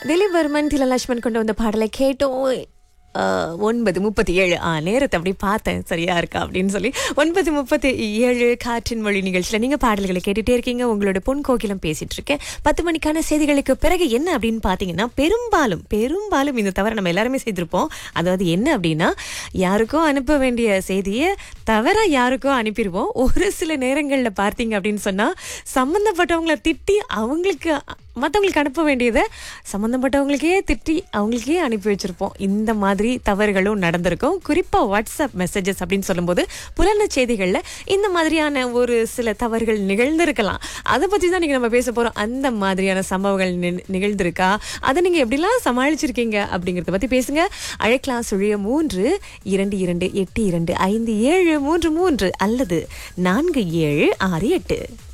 திலீப் வர்மன் திலலட்சுமன் கொண்டு வந்த பாடலை கேட்டோம் அஹ், ஒன்பது முப்பத்தி ஏழு ஆ நேரத்தை அப்படி பார்த்தேன் சரியா இருக்கா அப்படின்னு சொல்லி ஒன்பது முப்பத்தி ஏழு காற்றின் மொழி நிகழ்ச்சியில நீங்க பாடல்களை கேட்டுட்டே இருக்கீங்க உங்களோட பொன் கோகிலம் பேசிட்டு இருக்கேன் பத்து மணிக்கான செய்திகளுக்கு பிறகு என்ன அப்படின்னு பாத்தீங்கன்னா பெரும்பாலும் பெரும்பாலும் இந்த தவிர நம்ம எல்லாருமே செய்திருப்போம் அதாவது என்ன அப்படின்னா யாருக்கோ அனுப்ப வேண்டிய செய்தியை தவிர யாருக்கோ அனுப்பிடுவோம் ஒரு சில நேரங்கள்ல பார்த்தீங்க அப்படின்னு சொன்னா சம்பந்தப்பட்டவங்கள திட்டி அவங்களுக்கு மற்றவங்களுக்கு அனுப்ப வேண்டியதை சம்மந்தப்பட்டவங்களுக்கே திட்டி அவங்களுக்கே அனுப்பி வச்சிருப்போம் இந்த மாதிரி தவறுகளும் நடந்திருக்கும் குறிப்பாக வாட்ஸ்அப் மெசேஜஸ் அப்படின்னு சொல்லும்போது புலன செய்திகளில் இந்த மாதிரியான ஒரு சில தவறுகள் நிகழ்ந்திருக்கலாம் அதை பற்றி தான் நீங்கள் நம்ம பேச போகிறோம் அந்த மாதிரியான சம்பவங்கள் நி- நிகழ்ந்திருக்கா அதை நீங்கள் எப்படிலாம் சமாளிச்சிருக்கீங்க அப்படிங்கிறத பற்றி பேசுங்க அழைக்கலாம் சுழிய மூன்று இரண்டு இரண்டு எட்டு இரண்டு ஐந்து ஏழு மூன்று மூன்று அல்லது நான்கு ஏழு ஆறு எட்டு